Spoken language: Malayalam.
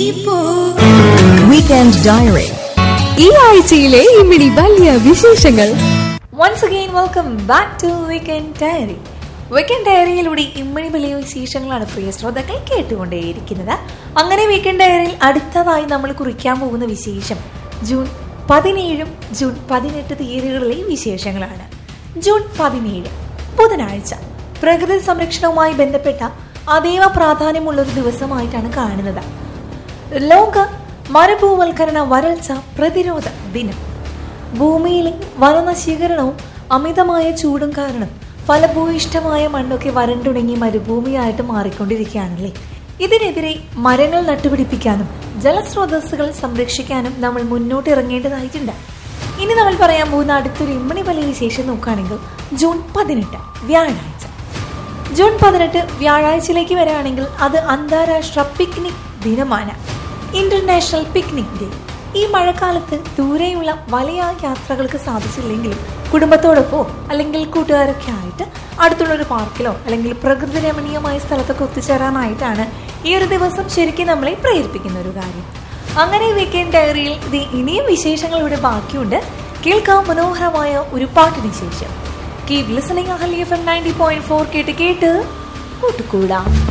വീക്കെൻഡ് ഡയറി ഈ ആഴ്ചയിലെ ഇമ്മിണി വലിയ വിശേഷങ്ങൾ once again welcome back to weekend diary weekend ഡയറിയിലൂടെ ഇമ്മണി വലിയ വിശേഷങ്ങളാണ് പ്രിയ ശ്രോതാക്കൾ കേട്ടുകൊണ്ടേയിരിക്കുന്നത് അങ്ങനെ വീക്കെൻഡ് ഡയറിയിൽ അടുത്തതായി നമ്മൾ കുറിക്കാൻ പോകുന്ന വിശേഷം ജൂൺ പതിനേഴും ജൂൺ പതിനെട്ട് തീയതികളിലെ വിശേഷങ്ങളാണ് ജൂൺ പതിനേഴ് ബുധനാഴ്ച പ്രകൃതി സംരക്ഷണവുമായി ബന്ധപ്പെട്ട അതീവ പ്രാധാന്യമുള്ള ഒരു ദിവസമായിട്ടാണ് കാണുന്നത് ലോക മരുഭൂവൽക്കരണ വരൾച്ച പ്രതിരോധ ദിനം ഭൂമിയിലെ വനനശീകരണവും അമിതമായ ചൂടും കാരണം ഫലഭൂയിഷ്ഠമായ മണ്ണൊക്കെ വരണ്ടുണങ്ങി മരുഭൂമിയായിട്ട് മാറിക്കൊണ്ടിരിക്കുകയാണല്ലേ ഇതിനെതിരെ മരങ്ങൾ നട്ടുപിടിപ്പിക്കാനും ജലസ്രോതസ്സുകൾ സംരക്ഷിക്കാനും നമ്മൾ മുന്നോട്ട് ഇറങ്ങേണ്ടതായിട്ടുണ്ട് ഇനി നമ്മൾ പറയാൻ പോകുന്ന അടുത്തൊരു ഇമ്മണി വലിയ വിശേഷം നോക്കുകയാണെങ്കിൽ ജൂൺ പതിനെട്ട് വ്യാഴാഴ്ച ജൂൺ പതിനെട്ട് വ്യാഴാഴ്ചയിലേക്ക് വരികയാണെങ്കിൽ അത് അന്താരാഷ്ട്ര പിക്നിക് ദിനമാണ് ഇന്റർനാഷണൽ പിക്നിക് ഡേ ഈ മഴക്കാലത്ത് ദൂരെയുള്ള വലിയ യാത്രകൾക്ക് സാധിച്ചില്ലെങ്കിലും കുടുംബത്തോടൊപ്പമോ അല്ലെങ്കിൽ കൂട്ടുകാരൊക്കെ ആയിട്ട് അടുത്തുള്ള ഒരു പാർക്കിലോ അല്ലെങ്കിൽ പ്രകൃതി രമണീയമായ സ്ഥലത്തൊക്കെ ഒത്തുചേരാനായിട്ടാണ് ഈ ഒരു ദിവസം ശരിക്കും നമ്മളെ പ്രേരിപ്പിക്കുന്ന ഒരു കാര്യം അങ്ങനെ വീക്കെൻഡ് ഡയറിയിൽ ഇത് ഇനിയും വിശേഷങ്ങൾ ഇവിടെ ബാക്കിയുണ്ട് കേൾക്കാം മനോഹരമായ ഒരു പാട്ടിന് ശേഷം keep listening Ahalya F M ninety point four കേട്ട് കേട്ട് കൂട്ടുകൂടാം